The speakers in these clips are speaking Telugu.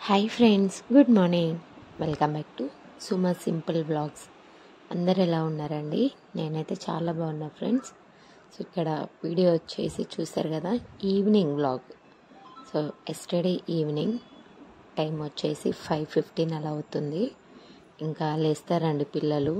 hi friends good morning welcome back to Suma simple blogs అందరు ఎలా ఉన్నారండి నేనైతే చాలా బాగున్నా ఫ్రెండ్స్ సో ఇక్కడ వీడియో వచ్చేసి చూసారు కదా evening blog so yesterday evening time వచ్చేసి ఫైవ్ ఫిఫ్టీన్ అలా అవుతుంది ఇంకా లేస్తారండి పిల్లలు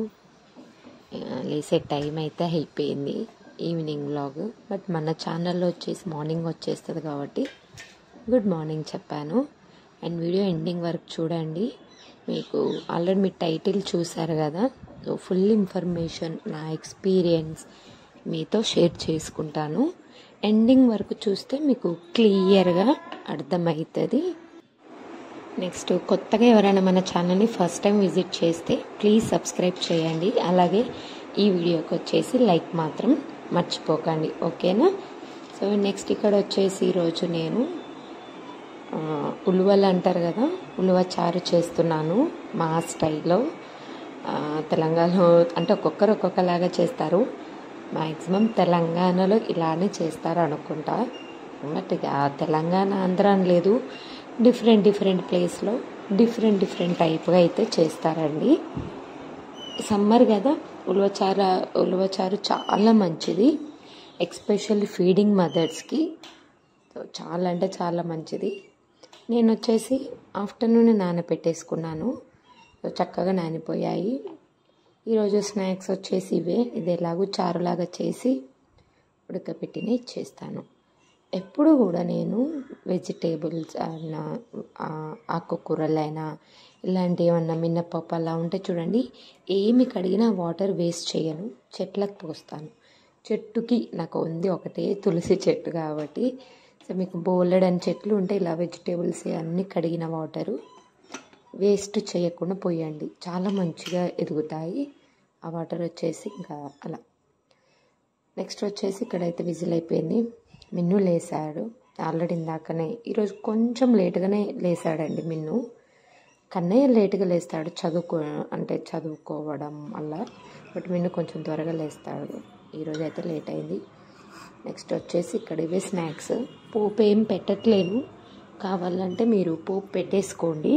ఆ, లేసే టైం అయితే అయిపోయింది ఈవినింగ్ బ్లాగ్ బట్ మన ఛానల్లో వచ్చేసి మార్నింగ్ వచ్చేస్తుంది కాబట్టి గుడ్ మార్నింగ్ చెప్పాను అండ్ వీడియో ఎండింగ్ వరకు చూడండి మీకు ఆల్రెడీ మీ టైటిల్ చూసారు కదా సో ఫుల్ ఇన్ఫర్మేషన్ నా ఎక్స్పీరియన్స్ మీతో షేర్ చేసుకుంటాను ఎండింగ్ వరకు చూస్తే మీకు క్లియర్గా అర్థమవుతుంది నెక్స్ట్ కొత్తగా ఎవరైనా మన ఛానల్ని ఫస్ట్ టైం విజిట్ చేస్తే ప్లీజ్ సబ్స్క్రైబ్ చేయండి అలాగే ఈ వీడియోకి వచ్చేసి లైక్ మాత్రం మర్చిపోకండి ఓకేనా సో నెక్స్ట్ ఇక్కడ వచ్చేసి ఈరోజు నేను ఆ, ఉలువలు అంటారు కదా ఉలువ చారు చేస్తున్నాను మా స్టైల్లో ఆ, తెలంగాణలో అంటే ఒక్కొక్కరు ఒక్కొక్కలాగా చేస్తారు మ్యాక్సిమం తెలంగాణలో ఇలానే చేస్తారు అనుకుంటా బట్ ఇక తెలంగాణ ఆంధ్ర అని లేదు డిఫరెంట్ డిఫరెంట్ ప్లేస్లో డిఫరెంట్ డిఫరెంట్ టైప్గా అయితే చేస్తారండి సమ్మర్ కదా ఉలవచారు ఉలవచారు చాలా మంచిది ఎక్స్పెషల్లీ ఫీడింగ్ మదర్స్కి చాలా అంటే చాలా మంచిది నేను వచ్చేసి ఆఫ్టర్నూన్ నానబెట్టేసుకున్నాను సో చక్కగా నానిపోయాయి ఈరోజు స్నాక్స్ వచ్చేసి ఇవే ఇది ఎలాగో చారులాగా చేసి ఉడకపెట్టిన ఇచ్చేస్తాను ఎప్పుడు కూడా నేను వెజిటేబుల్స్ అయినా ఆ, ఆకుకూరలైనా ఇలాంటి ఏమన్నా మినపప్పు అలా ఉంటే చూడండి ఏమి కడిగినా వాటర్ వేస్ట్ చేయను చెట్లకు పోస్తాను చెట్టుకి నాకు ఉంది ఒకటే తులసి చెట్టు కాబట్టి సో మీకు బోలెడని చెట్లు ఉంటే ఇలా వెజిటేబుల్స్ అన్నీ కడిగిన వాటరు వేస్ట్ చేయకుండా పోయండి చాలా మంచిగా ఎదుగుతాయి ఆ వాటర్ వచ్చేసి ఇంకా అలా నెక్స్ట్ వచ్చేసి ఇక్కడైతే విజిల్ అయిపోయింది మిన్ను లేసాడు ఆల్రెడీ ఇందాకనే ఈరోజు కొంచెం లేటుగానే లేసాడండి మిన్ను కన్నయ్య లేటుగా లేస్తాడు చదువుకో అంటే చదువుకోవడం వల్ల బట్ మిన్ను కొంచెం త్వరగా లేస్తాడు ఈరోజు అయితే లేట్ అయింది నెక్స్ట్ వచ్చేసి ఇక్కడ ఇవే స్నాక్స్ పోపు ఏం పెట్టట్లేను కావాలంటే మీరు పోపు పెట్టేసుకోండి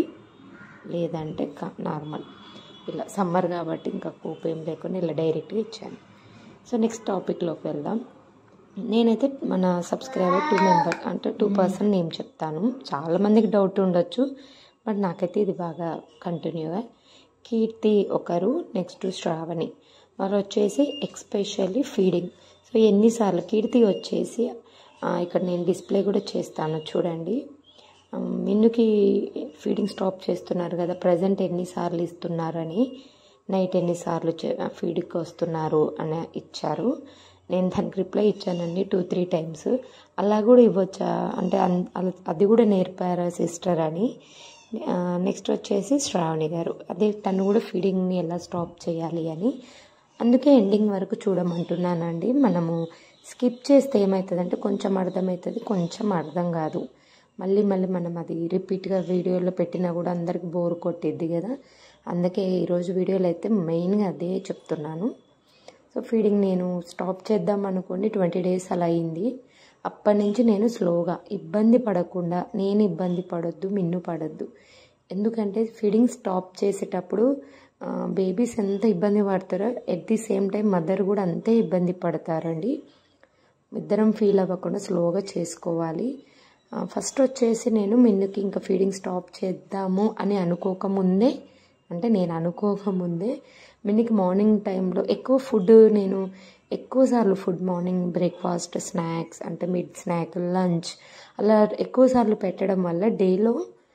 లేదంటే కా- నార్మల్ ఇలా సమ్మర్ కాబట్టి ఇంకా పోపు ఏం లేకుండా ఇలా డైరెక్ట్గా ఇచ్చాను సో నెక్స్ట్ టాపిక్లోకి వెళ్దాం నేనైతే మన సబ్స్క్రైబర్ టూ మెంబర్ అంటే టూ పర్సన్ నేమ్ చెప్తాను చాలామందికి డౌట్ ఉండొచ్చు బట్ నాకైతే ఇది బాగా కంటిన్యూగా కీర్తి ఒకరు నెక్స్ట్ శ్రావణి వాళ్ళు వచ్చేసి ఎక్స్పెషల్లీ ఫీడింగ్ సో ఎన్నిసార్లు కీర్తి వచ్చేసి ఆ, ఇక్కడ నేను డిస్ప్లే కూడా చేస్తాను చూడండి ఆ, మిన్నుకి ఫీడింగ్ స్టాప్ చేస్తున్నారు కదా ప్రజెంట్ ఎన్నిసార్లు ఇస్తున్నారని నైట్ ఎన్నిసార్లు ఫీడ్కి వస్తున్నారు అని ఇచ్చారు నేను దానికి రిప్లై ఇచ్చానండి టూ త్రీ టైమ్స్ అలా కూడా ఇవ్వచ్చా అంటే అన్- అల- అది కూడా నేర్పారా సిస్టర్ అని నెక్స్ట్ వచ్చేసి శ్రావణి గారు అదే తను కూడా ఫీడింగ్ని ఎలా స్టాప్ చేయాలి అని అందుకే ఎండింగ్ వరకు చూడమంటున్నానండి మనము స్కిప్ చేస్తే ఏమవుతుందంటే కొంచెం అర్థమవుతుంది కొంచెం అర్థం కాదు మళ్ళీ మళ్ళీ మనం అది రిపీట్గా వీడియోలో పెట్టినా కూడా అందరికి బోర్ కొట్టిద్ది కదా అందుకే ఈరోజు వీడియోలో అయితే మెయిన్గా అదే చెప్తున్నాను సో ఫీడింగ్ నేను స్టాప్ చేద్దాం అనుకోండి ట్వంటీ డేస్ అలా అయింది అప్పటి నుంచి నేను స్లోగా ఇబ్బంది పడకుండా నేను ఇబ్బంది పడొద్దు మిన్ను పడొద్దు ఎందుకంటే ఫీడింగ్ స్టాప్ చేసేటప్పుడు బేబీస్ ఎంత ఇబ్బంది పడతారో at the same time mother కూడా అంతే ఇబ్బంది పడతారండి ఇద్దరం ఫీల్ అవ్వకుండా స్లోగా చేసుకోవాలి ఆ, ఫస్ట్ వచ్చేసి నేను మిన్నుకి ఇంకా ఫీడింగ్ స్టాప్ చేద్దాము అని అనుకోకముందే అంటే నేను అనుకోకముందే మిన్నికి మార్నింగ్ టైంలో ఎక్కువ ఫుడ్ నేను ఎక్కువసార్లు ఫుడ్ మార్నింగ్ బ్రేక్ఫాస్ట్ స్నాక్స్ అంటే మిడ్ స్నాక్ లంచ్ అలా ఎక్కువసార్లు పెట్టడం వల్ల డేలో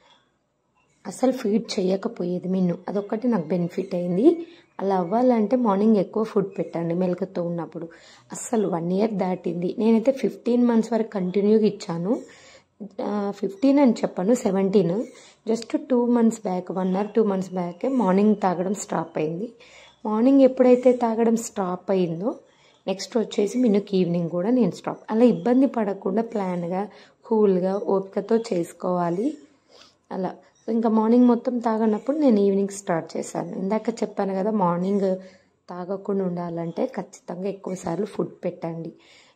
అసలు ఫీడ్ చేయకపోయేది మిన్ను అదొక్కటి నాకు బెనిఫిట్ అయింది అలా అవ్వాలంటే మార్నింగ్ ఎక్కువ ఫుడ్ పెట్టండి మెలకతో ఉన్నప్పుడు అస్సలు వన్ ఇయర్ దాటింది నేనైతే ఫిఫ్టీన్ మంత్స్ వరకు కంటిన్యూగా ఇచ్చాను ఫిఫ్టీన్ అని చెప్పాను seventeen just two months back one or two months back morning తాగడం స్టాప్ అయింది మార్నింగ్ ఎప్పుడైతే తాగడం స్టాప్ అయిందో నెక్స్ట్ వచ్చేసి మిన్నుకి ఈవినింగ్ కూడా నేను స్టాప్ అలా ఇబ్బంది పడకుండా ప్లాన్గా కూల్గా ఓపికతో చేసుకోవాలి అలా సో ఇంకా మార్నింగ్ మొత్తం తాగనప్పుడు నేను ఈవినింగ్ స్టార్ట్ చేశాను ఇందాక చెప్పాను కదా మార్నింగ్ తాగకుండా ఉండాలంటే ఖచ్చితంగా ఎక్కువసార్లు ఫుడ్ పెట్టండి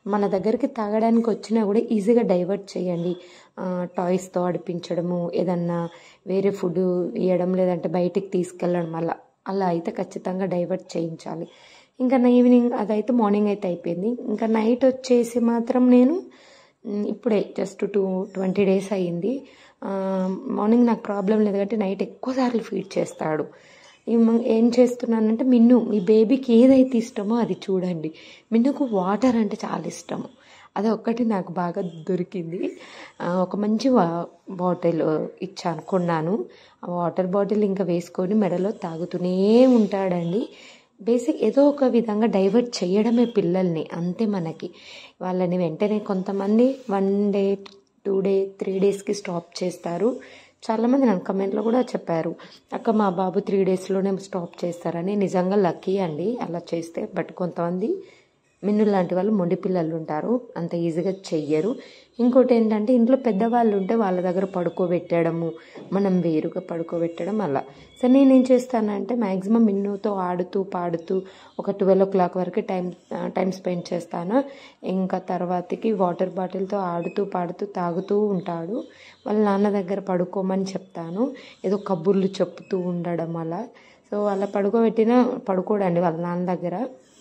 మన దగ్గరికి తాగడానికి వచ్చినా కూడా ఈజీగా డైవర్ట్ చేయండి టాయ్స్తో ఆడిపించడము ఏదన్నా వేరే ఫుడ్ ఇవ్వడం లేదంటే బయటికి తీసుకెళ్ళడం అలా అలా అయితే ఖచ్చితంగా డైవర్ట్ చేయించాలి ఇంకా నా ఈవినింగ్ అదైతే మార్నింగ్ అయితే అయిపోయింది ఇంకా నైట్ వచ్చేసి మాత్రం నేను మ్, ఇప్పుడే జస్ట్ టూ ట్వంటీ డేస్ అయ్యింది ఆ, మార్నింగ్ నాకు ప్రాబ్లం లేదు కాబట్టి నైట్ ఎక్కువ సార్లు ఫీడ్ చేస్తాడు ఏం- ఏం చేస్తున్నానంటే మిన్ను మీ బేబీకి ఏదైతే ఇష్టమో అది చూడండి మిన్నుకు వాటర్ అంటే చాలా ఇష్టము అది ఒక్కటి నాకు బాగా దొరికింది ఆ, ఒక మంచి వా- బాటిల్ ఇచ్చాను కొన్నాను ఆ వాటర్ బాటిల్ ఇంకా వేసుకొని మెడలో తాగుతూనే ఉంటాడండి బేసిక్ ఏదో ఒక విధంగా డైవర్ట్ చేయడమే పిల్లల్ని అంతే మనకి వాళ్ళని వెంటనే కొంతమంది one day two day three డేస్కి స్టాప్ చేస్తారు చాలామంది నన్ను కమెంట్లో కూడా చెప్పారు అక్క మా బాబు త్రీ డేస్లోనే స్టాప్ చేస్తారని నిజంగా లక్కీ అండి అలా చేస్తే బట్ కొంతమంది మిన్ను లాంటి వాళ్ళు మొండి పిల్లలు ఉంటారు అంత ఈజీగా చెయ్యరు ఇంకోటి ఏంటంటే ఇంట్లో పెద్దవాళ్ళు ఉంటే వాళ్ళ దగ్గర పడుకోబెట్టడము మనం వేరుగా పడుకోబెట్టడం అలా సో నేనేం చేస్తానంటే మ్యాక్సిమం మిన్నుతో ఆడుతూ పాడుతూ ఒక ట్వెల్వ్ ఓ క్లాక్ వరకు టైం టైం స్పెండ్ చేస్తాను ఇంకా తర్వాతకి వాటర్ బాటిల్తో ఆడుతూ పాడుతూ తాగుతూ ఉంటాడు వాళ్ళ నాన్న దగ్గర పడుకోమని చెప్తాను ఏదో కబుర్లు చెప్తూ ఉండడం అలా సో అలా పడుకోబెట్టినా పడుకోడండి వాళ్ళ నాన్న దగ్గర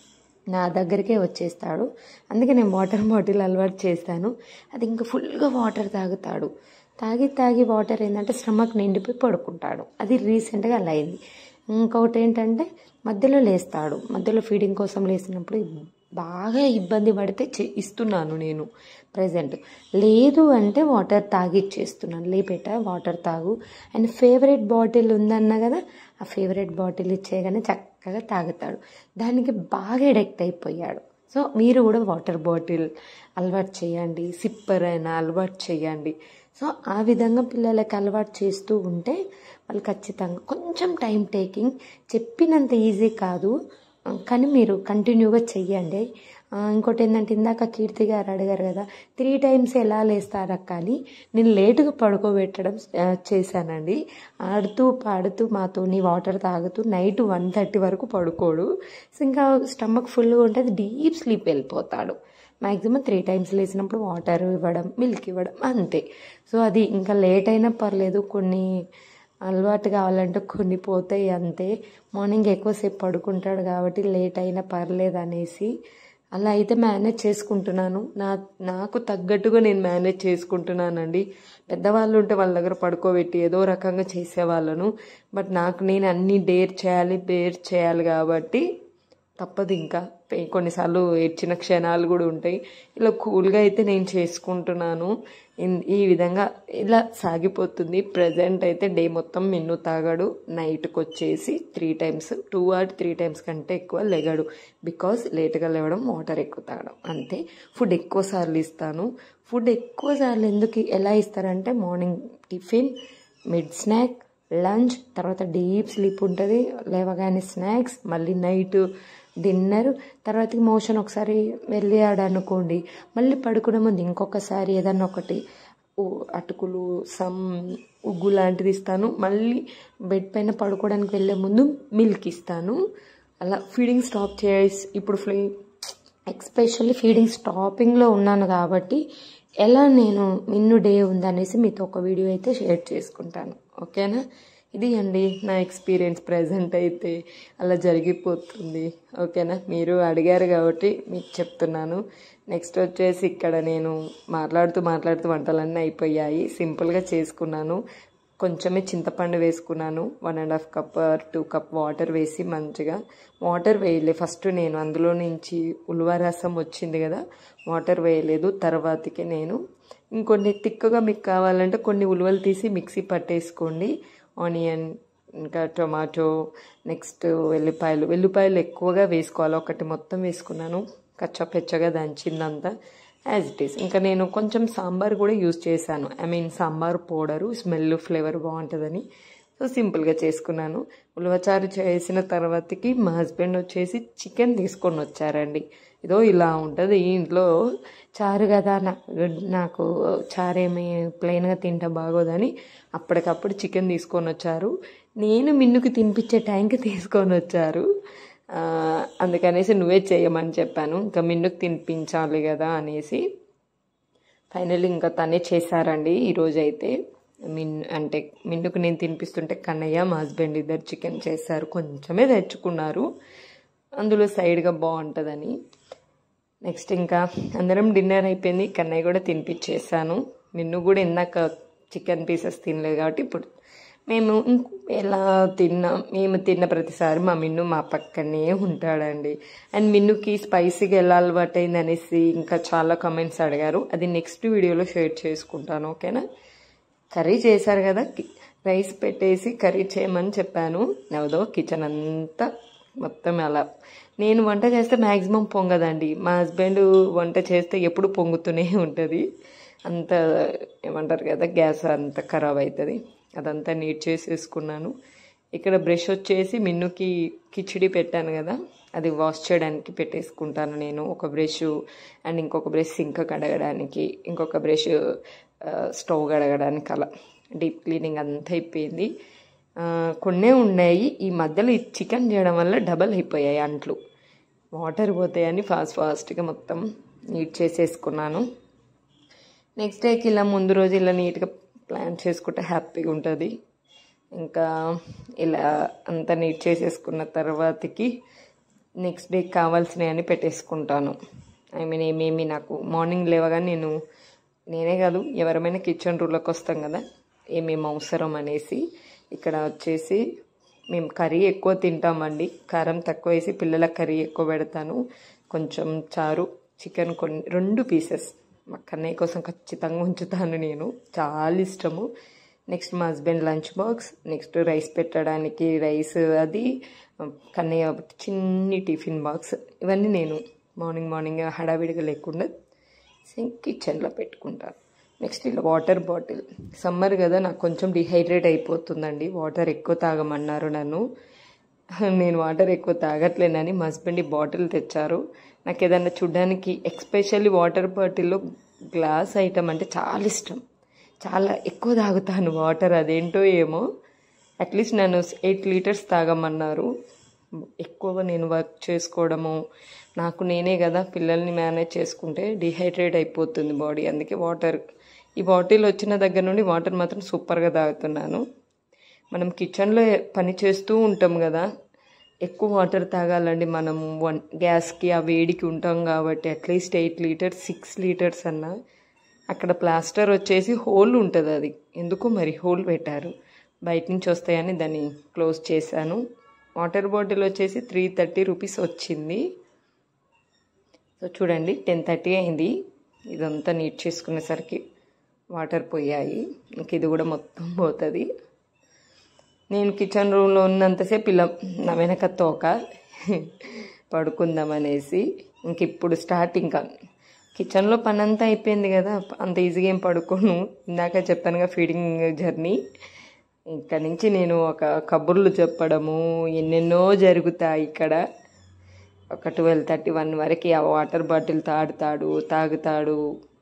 నా దగ్గరికే వచ్చేస్తాడు అందుకే నేను వాటర్ బాటిల్ అలవాటు చేస్తాను అది ఇంకా ఫుల్గా వాటర్ తాగుతాడు తాగి తాగి వాటర్ ఏంటంటే స్టమక్ నిండిపోయి పడుకుంటాడు అది రీసెంట్గా అలా అయింది ఇంకొకటి ఏంటంటే మధ్యలో లేస్తాడు మధ్యలో ఫీడింగ్ కోసం లేసినప్పుడు బాగా ఇబ్బంది పడితే చే- ఇస్తున్నాను నేను ప్రజెంట్ లేదు అంటే వాటర్ తాగిచ్చేస్తున్నాను లేపేట వాటర్ తాగు అండ్ ఫేవరెట్ బాటిల్ ఉందన్నా కదా ఆ ఫేవరెట్ బాటిల్ ఇచ్చేయగానే చక్కగా తాగుతాడు దానికి బాగా ఎడెక్ట్ అయిపోయాడు సో మీరు కూడా వాటర్ బాటిల్ అలవాటు చేయండి సిప్పర్ అయినా అలవాటు చేయండి సో ఆ విధంగా పిల్లలకి అలవాటు చేస్తూ ఉంటే వాళ్ళు ఖచ్చితంగా కొంచెం టైం టేకింగ్ చెప్పినంత ఈజీ కాదు ఆ, కానీ మీరు కంటిన్యూగా చెయ్యండి ఆ, ఇంకోటి ఏంటంటే ఇందాక కీర్తి గారు అడిగారు కదా త్రీ టైమ్స్ ఎలా లేస్తారా కానీ నేను లేటుగా పడుకోబెట్టడం ఆ, చేశానండి ఆడుతూ పాడుతూ మాతోని వాటర్ తాగుతూ నైట్ వన్ థర్టీ వరకు పడుకోడు సో ఇంకా స్టమక్ ఫుల్గా ఉంటుంది డీప్ స్లీప్ వెళ్ళిపోతాడు మ్యాక్సిమం త్రీ టైమ్స్ లేచినప్పుడు వాటర్ ఇవ్వడం మిల్క్ ఇవ్వడం అంతే సో అది ఇంకా లేట్ అయినా పర్లేదు కొన్ని అలవాటు కావాలంటే కొన్ని పోతాయి అంతే మార్నింగ్ ఎక్కువసేపు పడుకుంటాడు కాబట్టి లేట్ అయినా పర్లేదు అనేసి అలా అయితే మేనేజ్ చేసుకుంటున్నాను నా నాకు తగ్గట్టుగా నేను మేనేజ్ చేసుకుంటున్నానండి పెద్దవాళ్ళు ఉంటే వాళ్ళ దగ్గర పడుకోబెట్టి ఏదో రకంగా చేసేవాళ్ళను బట్ నాకు నేను అన్నీ డేర్ చేయాలి బేర్ చేయాలి కాబట్టి తప్పదు ఇంకా పే- కొన్నిసార్లు ఏడ్చిన క్షణాలు కూడా ఉంటాయి ఇలా కూల్గా అయితే నేను చేసుకుంటున్నాను ఇన్- ఈ విధంగా ఇలా సాగిపోతుంది ప్రజెంట్ అయితే డే మొత్తం మిన్ను తాగాడు నైట్కి వచ్చేసి three times two or three times కంటే ఎక్కువ లెగడు బికాస్ లేట్గా లేవడం వాటర్ ఎక్కువ తాగడం అంతే ఫుడ్ ఎక్కువ సార్లు ఇస్తాను ఫుడ్ ఎక్కువ సార్లు ఎందుకు ఎలా ఇస్తారంటే morning tiffin mid snack lunch తర్వాత డీప్ స్లీప్ ఉంటుంది లేవగానే స్నాక్స్ మళ్ళీ నైట్ డిన్నర్ తర్వాత మోషన్ ఒకసారి వెళ్ళాడు అనుకోండి మళ్ళీ పడుకునే ముందు ఇంకొకసారి ఏదన్నా ఒకటి ఉ- అటుకులు సమ్ ఉగ్గు లాంటిది ఇస్తాను మళ్ళీ బెడ్ పైన పడుకోవడానికి వెళ్ళే ముందు మిల్క్ ఇస్తాను అలా ఫీడింగ్ స్టాప్ చేసి ఇప్పుడు ఫ్లీ ఎక్స్పెషల్లీ ఫీడింగ్ స్టాపింగ్లో ఉన్నాను కాబట్టి ఎలా నేను మిన్ను డే ఉందనేసి మీతో ఒక వీడియో అయితే షేర్ చేసుకుంటాను ఓకేనా ఇది అండి నా ఎక్స్పీరియన్స్ ప్రజెంట్ అయితే అలా జరిగిపోతుంది ఓకేనా మీరు అడిగారు కాబట్టి మీకు చెప్తున్నాను నెక్స్ట్ వచ్చేసి ఇక్కడ నేను మాట్లాడుతూ మాట్లాడుతూ వంటలన్నీ అయిపోయాయి సింపుల్గా చేసుకున్నాను కొంచెమే చింతపండు వేసుకున్నాను one and half cup two cup water వేసి మంచిగా వాటర్ వేయలే ఫస్ట్ నేను అందులో నుంచి ఉలువ రసం వచ్చింది కదా వాటర్ వేయలేదు తర్వాతకి నేను ఇంకొన్ని తిక్కగా మీకు కావాలంటే కొన్ని ఉలువలు తీసి మిక్సీ పట్టేసుకోండి ఆనియన్ ఇంకా టొమాటో నెక్స్ట్ వెల్లిపాయలు వెల్లిపాయలు ఎక్కువగా వేసుకోవాలి ఒకటి మొత్తం వేసుకున్నాను కచ్చా పెచ్చగా దంచిందంతా యాజ్ ఇట్ ఈస్ ఇంకా నేను కొంచెం సాంబార్ కూడా యూజ్ చేశాను I mean sambar powder smell flavour బాగుంటుందని సో సింపుల్గా చేసుకున్నాను ఉలవచారు చేసిన తర్వాతకి మా హస్బెండ్ వచ్చేసి చికెన్ తీసుకొని వచ్చారండి ఏదో ఇలా ఉంటుంది ఇంట్లో చారు కదా నాకు నాకు చారేమి ప్లెయిన్గా తింటా బాగోదని అప్పటికప్పుడు చికెన్ తీసుకొని వచ్చారు నేను మిన్నుకి తినిపించే టైంకి తీసుకొని వచ్చారు ఆ, అందుకనేసి నువ్వే చేయమని చెప్పాను ఇంకా మిన్నుకు తినిపించాలి కదా అనేసి ఫైనల్ ఇంకా తనే చేశారండి ఈరోజు అయితే మిన్ అంటే మిన్నుకు నేను తినిపిస్తుంటే కన్నయ్య మా హస్బెండ్ ఇద్దరు చికెన్ చేశారు కొంచెమే తెచ్చుకున్నారు అందులో సైడ్గా బాగుంటుందని నెక్స్ట్ ఇంకా అందరం డిన్నర్ అయిపోయింది కన్నయ్య కూడా తినిపించేసాను నిన్ను కూడా ఇందాక చికెన్ పీసెస్ తినలేదు కాబట్టి ఇప్పుడు మేము ఇంక ఎలా తిన్నా మేము తిన్న ప్రతిసారి మా మిన్ను మా పక్కనే ఉంటాడండి అండ్ మిన్నుకి స్పైసీగా ఎలా అలవాటైంది అనేసి ఇంకా చాలా కమెంట్స్ అడిగారు అది నెక్స్ట్ వీడియోలో షేర్ చేసుకుంటాను ఓకేనా కర్రీ చేశారు కదా కి- రైస్ పెట్టేసి కర్రీ చేయమని చెప్పాను నవదో కిచెన్ అంతా మొత్తం అలా నేను వంట చేస్తే మ్యాక్సిమం పొంగదండి మా హస్బెండ్ వంట చేస్తే ఎప్పుడు పొంగుతూనే ఉంటుంది అంత ఏమంటారు కదా గ్యాస్ అంత ఖరాబ్ అవుతుంది అదంతా నీట్ చేసేసుకున్నాను ఇక్కడ బ్రష్ వచ్చేసి మిన్నుకి కిచిడి పెట్టాను కదా అది వాష్ చేయడానికి పెట్టేసుకుంటాను నేను ఒక బ్రష్ అండ్ ఇంకొక బ్రష్ సింక్ కడగడానికి ఇంకొక బ్రష్ స్టవ్ కడగడానికి అలా డీప్ క్లీనింగ్ అంతా అయిపోయింది ఆ, కొన్నే ఉన్నాయి ఈ మధ్యలో ఈ చికెన్ చేయడం వల్ల డబల్ అయిపోయాయి అంట్లు వాటర్ పోతాయని ఫాస్ట్ ఫాస్ట్గా మొత్తం నీట్ చేసేసుకున్నాను నెక్స్ట్ డేకి ఇలా ముందు రోజు ఇలా నీట్గా ప్లాన్ చేసుకుంటే హ్యాపీగా ఉంటుంది ఇంకా ఇలా అంతా నీట్ చేసేసుకున్న తర్వాతకి నెక్స్ట్ డేకి కావాల్సినవన్నీ పెట్టేసుకుంటాను ఐ మీన్ ఏమేమి నాకు మార్నింగ్ లేవగానే నేను నేనే కాదు ఎవరమైనా కిచెన్ రూల్లోకి వస్తాం కదా ఏమేమి అవసరం అనేసి ఇక్కడ వచ్చేసి మేము కర్రీ ఎక్కువ తింటామండి కారం తక్కువ వేసి పిల్లలకు కర్రీ ఎక్కువ పెడతాను కొంచెం చారు చికెన్ కొన్ని రెండు పీసెస్ మా కన్నయ్య కోసం ఖచ్చితంగా ఉంచుతాను నేను చాలా ఇష్టము నెక్స్ట్ మా husband lunch box next rice పెట్టడానికి రైస్ అది కన్నయ్య చిన్ని టిఫిన్ బాక్స్ ఇవన్నీ నేను మార్నింగ్ మార్నింగ్ హడావిడిగా లేకుండా కిచెన్లో పెట్టుకుంటాను నెక్స్ట్ ఇలా వాటర్ బాటిల్ సమ్మర్ కదా నాకు కొంచెం డిహైడ్రేట్ అయిపోతుందండి వాటర్ ఎక్కువ తాగమన్నారు నన్ను నేను వాటర్ ఎక్కువ తాగట్లేనని మా హస్బెండ్ ఈ బాటిల్ తెచ్చారు నాకు ఏదన్నా చూడడానికి ఎక్స్పెషల్లీ వాటర్ బాటిల్లో గ్లాస్ ఐటమ్ అంటే చాలా ఇష్టం చాలా ఎక్కువ తాగుతాను వాటర్ అదేంటో ఏమో అట్లీస్ట్ నన్ను ఎయిట్ లీటర్స్ తాగమన్నారు ఎక్కువ నేను వర్క్ చేసుకోవడము నాకు నేనే కదా పిల్లల్ని మేనేజ్ చేసుకుంటే డిహైడ్రేట్ అయిపోతుంది బాడీ అందుకే వాటర్ ఈ బాటిల్ వచ్చిన దగ్గర నుండి వాటర్ మాత్రం సూపర్గా తాగుతున్నాను మనం కిచెన్లో పని చేస్తూ ఉంటాం కదా ఎక్కువ వాటర్ తాగాలండి మనం వన్ గ్యాస్కి ఆ వేడికి ఉంటాం కాబట్టి at least eight litres six litres అన్నా అక్కడ ప్లాస్టర్ వచ్చేసి హోల్ ఉంటుంది అది ఎందుకో మరి హోల్ పెట్టారు బయట నుంచి వస్తాయని దాన్ని క్లోజ్ చేశాను వాటర్ బాటిల్ వచ్చేసి త్రీ థర్టీ రూపీస్ వచ్చింది సో చూడండి టెన్ థర్టీ అయింది ఇదంతా నీట్ చేసుకునేసరికి వాటర్ పోయాయి ఇంక ఇది కూడా మొత్తం పోతుంది నేను కిచెన్ రూమ్లో ఉన్నంతసేపు ఇలా నా వెనక తోక పడుకుందామనేసి ఇంక ఇప్పుడు స్టార్ట్ ఇంకా కిచెన్లో పని అంతా అయిపోయింది కదా అంత ఈజీగా ఏం పడుకోను ఇందాక చెప్పానుగా ఫీడింగ్ జర్నీ ఇక్కడ నుంచి నేను ఒక కబుర్లు చెప్పడము ఎన్నెన్నో జరుగుతాయి ఇక్కడ ఒక ట్వెల్వ్ థర్టీ వన్ వరకు ఆ వాటర్ బాటిల్ తాడుతాడు తాగుతాడు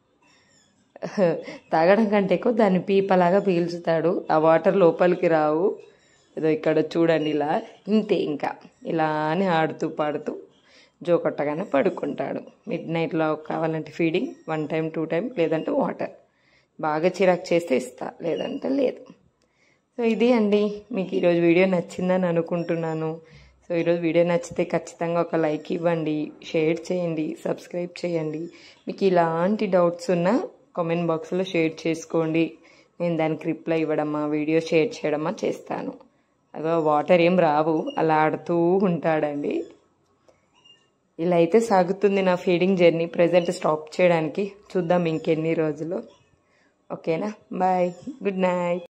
తాగడం కంటే ఎక్కువ దాన్ని పీపలాగా పీల్చుతాడు ఆ వాటర్ లోపలికి రావు ఏదో ఇక్కడ చూడండి ఇలా ఇంతే ఇంకా ఇలా అని ఆడుతూ పాడుతూ జో కొట్టగానే పడుకుంటాడు మిడ్ నైట్లో కావాలంటే feeding one time two time లేదంటే వాటర్ బాగా చిరాకు చేస్తే ఇస్తా లేదంటే లేదు సో ఇది అండి మీకు ఈరోజు వీడియో నచ్చిందని అనుకుంటున్నాను సో ఈరోజు వీడియో నచ్చితే ఖచ్చితంగా ఒక లైక్ ఇవ్వండి షేర్ చేయండి సబ్స్క్రైబ్ చేయండి మీకు ఇలాంటి డౌట్స్ ఉన్నా కామెంట్ బాక్స్లో షేర్ చేసుకోండి నేను దానికి రిప్లై ఇవ్వడమా వీడియో షేర్ చేయడమా చేస్తాను అదో వాటర్ ఏం రావు అలా ఆడుతూ ఉంటాడండి ఇలా అయితే సాగుతుంది నా ఫీడింగ్ జర్నీ ప్రజెంట్ స్టాప్ చేయడానికి చూద్దాం ఇంకెన్ని రోజులు ఓకేనా బాయ్ గుడ్ నైట్